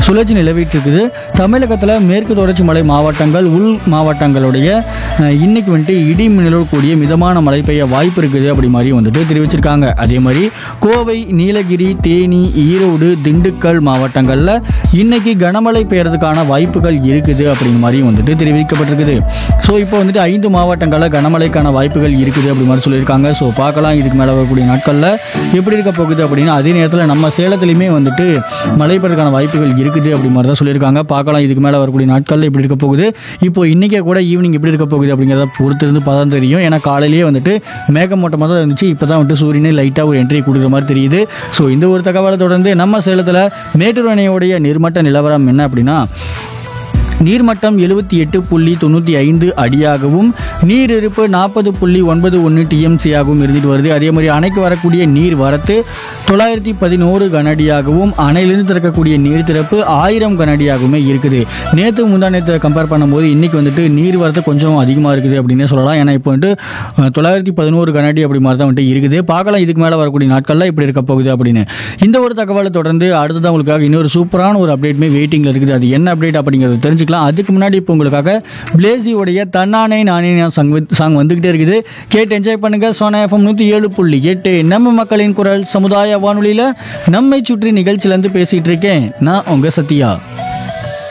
சுழற்சி நிலவிட்டு இருக்குது தமிழகத்தில் மேற்கு தொடர்ச்சி மலை மாவட்டங்கள் உள் மாவட்டங்களுடைய அஹ், இன்னைக்கு வந்துட்டு இடி மின்னலோடு கூடிய மிதமான மழை பெய்ய வாய்ப்பு இருக்குது அப்படி மாதிரி வந்துட்டு தெரிவிச்சிருக்காங்க அதே மாதிரி கோவை நீலகிரி தேனி ஈரோடு திண்டுக்கல் மாவட்டங்களில் இன்னைக்கு கனமழை பெய்யறதுக்கான வாய்ப்புகள் இருக்குது அப்படிங்கிற மாதிரி வந்துட்டு தெரிவிக்கப்பட்டிருக்குது ஸோ இப்போ வந்துட்டு ஐந்து மாவட்டங்களில் கனமழைக்கான வாய்ப்புகள் இருக்குது அப்படி மாதிரி சொல்லியிருக்காங்க ஸோ பார்க்கலாம் இதுக்கு மேலே வரக்கூடிய நாட்களில் எப்படி இருக்க போகுது அப்படின்னா அதே நேரத்தில் நம்ம சேலத்துலையுமே வந்துட்டு மழை பெய்யறதுக்கான வாய்ப்புகள் இருக்குது அப்படி மாதிரி தான் சொல்லியிருக்காங்க பார்க்கலாம் இதுக்கு மேலே வரக்கூடிய நாட்களில் எப்படி இருக்க போகுது இப்போ இன்றைக்கே கூட ஈவினிங் எப்படி இருக்க போகுது அப்படிங்கிறத பொறுத்திருந்து பார்த்தா தான் தெரியும் ஏன்னா காலையிலேயே வந்துட்டு மேகமூட்டமாக தான் இருந்துச்சு இப்போ தான் வந்துட்டு சூரியனே லைட்டாக ஒரு என்ட்ரி கொடுக்குற மாதிரி தெரியுது ஸோ இந்த ஒரு தகவலை தொடர்ந்து நம்ம சேலத்தில் மேட்டூர் அணையோடைய நீர்மட்ட நிலவரம் என்ன அப்படின்னா நீர்மட்டம் எழுபத்தி எட்டு புள்ளி தொண்ணூற்றி ஐந்து அடியாகவும் நீர் இருப்பு நாற்பது புள்ளி ஒன்பது ஒன்று டிஎம்சியாகவும் இருந்துட்டு வருது அதே மாதிரி அணைக்கு வரக்கூடிய நீர் வரத்து தொள்ளாயிரத்தி பதினோரு கனஅடியாகவும் அணையிலிருந்து திறக்கக்கூடிய நீர் திறப்பு ஆயிரம் கனஅடியாகவுமே இருக்குது நேற்று முந்தா நேற்று கம்பேர் பண்ணும்போது இன்றைக்கி வந்துட்டு நீர் வரத்து கொஞ்சம் அதிகமாக இருக்குது அப்படின்னே சொல்லலாம் ஏன்னா இப்போ வந்துட்டு அஹ், தொள்ளாயிரத்தி பதினோரு கனஅடி அப்படி மாதிரி தான் வந்துட்டு இருக்குது பார்க்கலாம் இதுக்கு மேலே வரக்கூடிய நாட்களில் இப்படி இருக்க போகுது அப்படின்னு இந்த ஒரு தகவலை தொடர்ந்து அடுத்ததான் உங்களுக்காக இன்னொரு சூப்பரான ஒரு அப்டேட்மே வெயிட்டிங்கில் இருக்குது அது என்ன அப்டேட் அப்படிங்கிறத தெரிஞ்சுக்கலாம் அதுக்கு முன்னாடி இப்போ உங்களுக்காக பிளேசியோடைய தன்னானே நானே நான் சாங் சாங் வந்துக்கிட்டே இருக்குது கேட்டு என்ஜாய் பண்ணுங்க சோனா எஃப்எம் நூற்றி ஏழு புள்ளி எட்டு நம்ம மக்களின் குரல் சமுதாய வானொலியில் நம்மை சுற்றி நிகழ்ச்சியிலேருந்து பேசிகிட்டு இருக்கேன் நான் உங்கள் சத்யா